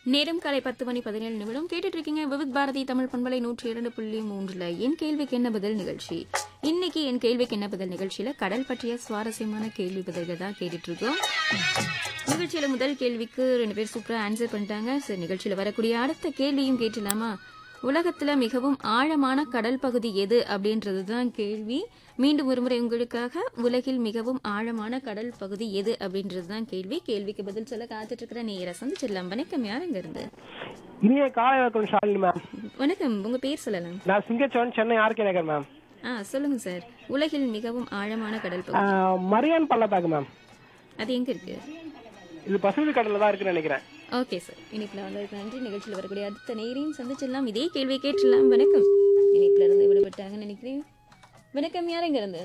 நேரம் காலை பத்து மணி பதினேழு நிமிடம் கேட்டுட்டு இருக்கீங்க விவித் பாரதி தமிழ் பண்பலை நூற்றி இரண்டு புள்ளி மூன்றுல என் கேள்விக்கு என்ன பதில் நிகழ்ச்சி இன்னைக்கு என் கேள்விக்கு என்ன பதில் நிகழ்ச்சியில கடல் பற்றிய சுவாரஸ்யமான கேள்வி பதில்கள் தான் கேட்டுட்டு இருக்கோம் நிகழ்ச்சியில முதல் கேள்விக்கு ரெண்டு பேர் சூப்பரா ஆன்சர் பண்ணிட்டாங்க சரி நிகழ்ச்சியில வரக்கூடிய அடுத்த கேள்வியும் கேட்டலாமா உலகத்துல மிகவும் ஆழமான கடல் பகுதி எது அப்படின்றது தான் கேள்வி மீண்டும் ஒருமுறை உங்களுக்காக உலகில் மிகவும் ஆழமான கடல் பகுதி எது அப்படின்றது தான் கேள்வி கேள்விக்கு பதில் சொல்ல காத்துட்டு இருக்கிற நேர சந்திச்சிடலாம் வணக்கம் யாருங்க இருந்து இனிய காலை வணக்கம் ஷாலினி மேம் வணக்கம் உங்க பேர் சொல்லலாம் நான் சிங்கச்சோன் சென்னை ஆர்கே நகர் மேம் ஆ சொல்லுங்க சார் உலகில் மிகவும் ஆழமான கடல் பகுதி ஆஹ், மரியான் பள்ளத்தாக்கு மேம் அது எங்க இருக்கு இது பசிபிக் கடல்ல தான் இருக்குன்னு நினைக்கிறேன் ஓகே சார் இனிப்புல வந்ததுக்கு நன்றி நிகழ்ச்சியில் வரக்கூடிய அடுத்த நேரையும் சந்திச்சிடலாம் இதே கேள்வியை கேட்டுடலாம் வணக்கம் இனிப்புல இருந்து விடுபட்டாங்கன்னு நினைக்கிறேன் வணக்கம் யாருங்க இருந்து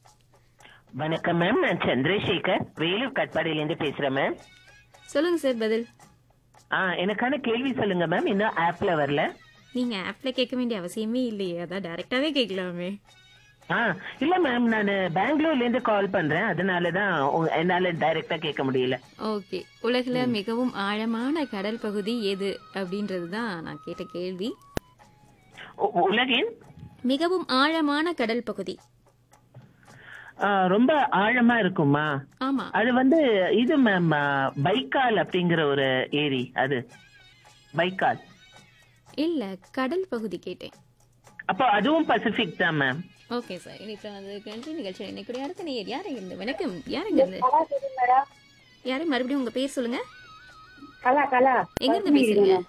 வணக்கம் மேம் நான் சந்திரசேகர் வேலூர் கட்பாடியிலேருந்து பேசுறேன் மேம் சொல்லுங்க சார் பதில் ஆ எனக்கான கேள்வி சொல்லுங்க மேம் இன்னும் ஆப்ல வரல நீங்க ஆப்ல கேட்க வேண்டிய அவசியமே இல்லையே அதான் டைரக்டாவே கேட்கலாமே ஆ இல்ல மேம் நான் பெங்களூர்ல இருந்து கால் பண்றேன் அதனால தான் உங்க- என்னால டைரக்டா கேட்க முடியல ஓகே உலகில் மிகவும் ஆழமான கடல் பகுதி எது அப்படின்றது தான் நான் கேட்ட கேள்வி உ- உலகின் மிகவும் ஆழமான கடல் பகுதி ஆ, ரொம்ப ஆழமா இருக்குமா ஆமா அது வந்து இது மேம் பைக்கால் அப்படிங்கிற ஒரு ஏரி அது பைக்கால் இல்ல கடல் பகுதி கேட்டேன் அப்போ அதுவும் பசிபிக் தான் மேம் ஓகே சார் இன்னைக்கு வந்து நன்றி நிகழ்ச்சியில் இன்னைக்கு அடுத்த நேர் யாருங்க இருந்து வணக்கம் யாருங்க இருந்து யாரு மறுபடியும் உங்க பேர் சொல்லுங்க கலா கலா எங்க இருந்து பேசுறீங்க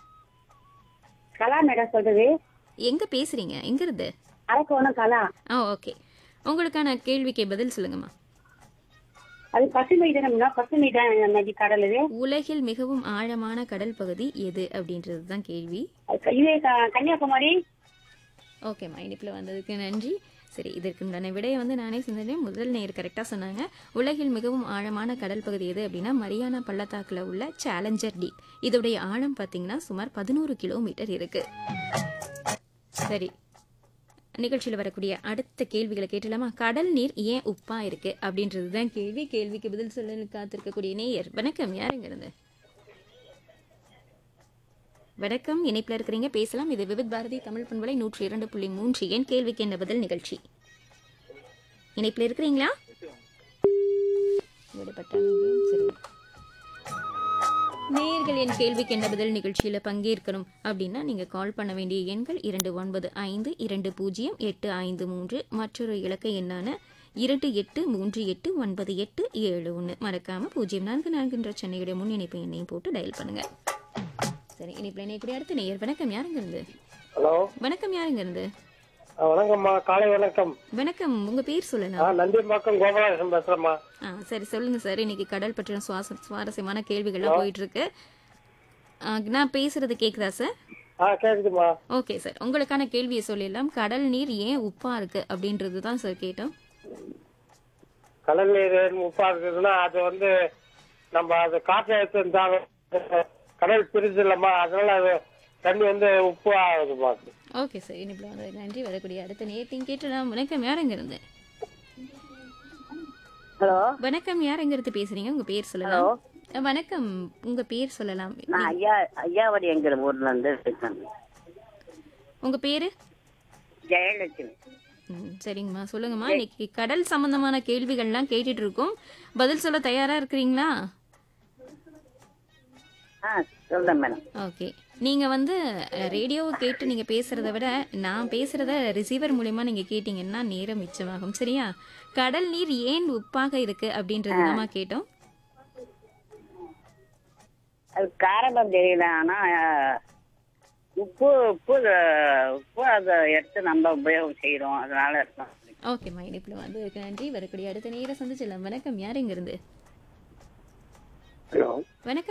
கலா மேடம் சொல்றது எங்க பேசுறீங்க எங்க இருந்து அரக்கோணம் கலா ஆ ஓகே உங்களுக்கான கேள்விக்கு பதில் சொல்லுங்கம்மா அது பசுமை தானே பசுமை தான் நதி கடல் இது உலகில் மிகவும் ஆழமான கடல் பகுதி எது அப்படின்றது தான் கேள்வி அது இதே க- கன்னியாகுமரி ஓகேம்மா இனிப்பில் வந்ததுக்கு நன்றி சரி இதற்குண்டான விடையை வந்து நானே செஞ்சேன் முதல் நேர் கரெக்டாக சொன்னாங்க உலகில் மிகவும் ஆழமான கடல் பகுதி எது அப்படின்னா மரியானா பள்ளத்தாக்குல உள்ள சேலஞ்சர் டீப் இதோடைய ஆழம் பார்த்தீங்கன்னா சுமார் பதினோரு கிலோமீட்டர் இருக்கு சரி நிகழ்ச்சியில் வரக்கூடிய அடுத்த கேள்விகளை கேட்டலாமா கடல் நீர் ஏன் உப்பா இருக்கு அப்படின்றது தான் கேள்வி கேள்விக்கு பதில் சொல்ல காத்திருக்கக்கூடிய நேயர் வணக்கம் யாருங்க இருந்து வணக்கம் இணைப்பில் இருக்கிறீங்க பேசலாம் இது விவித் பாரதி தமிழ் பண்பலை நூற்றி இரண்டு புள்ளி மூன்று என் கேள்விக்கு என்ன பதில் நிகழ்ச்சி இணைப்பில் இருக்கிறீங்களா விடுபட்டாங்க சரி நேயர்கள் என் கேள்விக்கு என்ன பதில் நிகழ்ச்சியில பங்கேற்கணும் அப்படின்னா நீங்க கால் பண்ண வேண்டிய எண்கள் இரண்டு ஒன்பது ஐந்து இரண்டு பூஜ்ஜியம் எட்டு ஐந்து மூன்று மற்றொரு இலக்க எண்ணான இரண்டு எட்டு மூன்று எட்டு ஒன்பது எட்டு ஏழு ஒன்று மறக்காம பூஜ்ஜியம் நான்கு நான்குன்ற சென்னையுடைய முன் இணைப்பு எண்ணையும் போட்டு டயல் பண்ணுங்க சரி இனிப்பில் இணையக்கூடிய அடுத்த நேயர் வணக்கம் யாருங்க இருந்து ஹலோ வணக்கம் யாருங்க இருந்து வணக்கம்மா காலை வணக்கம் வணக்கம் உங்க பேர் சொல்லலாம் நான் நந்திம்பாக்கம் கோபாலகிருஷ்ணன் பேசுறேம்மா ஆ சரி சொல்லுங்க சார் இன்னைக்கு கடல் பற்றின சுவாச சுவாரஸ்யமான கேள்விகள்லாம் போயிட்டு இருக்கு ஆ, நான் பேசுறது கேக்குதா சார் ஆ கேக்குதுமா ஓகே சார் உங்களுக்கான கேள்வியை சொல்லிடலாம் கடல் நீர் ஏன் உப்பா இருக்கு அப்படின்றது தான் சார் கேட்டோம் கடல் நீர் உப்பா இருக்குதுன்னா அது வந்து நம்ம அது காற்று எடுத்து கடல் பிரிச்சு இல்லம்மா அதனால அது தண்ணி வந்து உப்பு ஆகுதுமா ஓகே சார் இனிப்பில் வந்து நன்றி வரக்கூடிய அடுத்த நேரத்தையும் கேட்டலாம் வணக்கம் யாருங்க இருந்து ஹலோ வணக்கம் யாருங்க இருந்து பேசுறீங்க உங்க பேர் சொல்லலாம் அ, வணக்கம் உங்க பேர் சொல்லலாம் நான் ஐயா ஐயாவடி என்கிற ஊர்ல இருந்து பேசுறேன் உங்க பேரு ஜெயலட்சுமி ம், சரிங்கம்மா சொல்லுங்கம்மா இன்னைக்கு கடல் சம்பந்தமான கேள்விகள்லாம் கேட்டுட்டு இருக்கோம் பதில் சொல்ல தயாரா இருக்கிறீங்களா ஆ சொல்றேன் மேடம் ஓகே நீங்க வந்து ரேடியோவை கேட்டு நீங்க பேசுறத விட நான் பேசுறத ரிசீவர் மூலியமா நீங்க கேட்டீங்கன்னா நேரம் மிச்சமாகும் சரியா கடல் நீர் ஏன் உப்பாக இருக்கு அப்படின்றது தாம்மா கேட்டோம் அது காரணம் தெரியல ஆனா உப்பு உப்பு உப்பு அதை எடுத்து நம்ம உபயோகம் செய்யறோம் அதனால இருக்கும் ஓகேம்மா இனிப்புல வந்து நன்றி வரக்கூடிய அடுத்த நேரம் சந்திச்சிடலாம் வணக்கம் யார் இங்க இருந்து ஹலோ வணக்கம்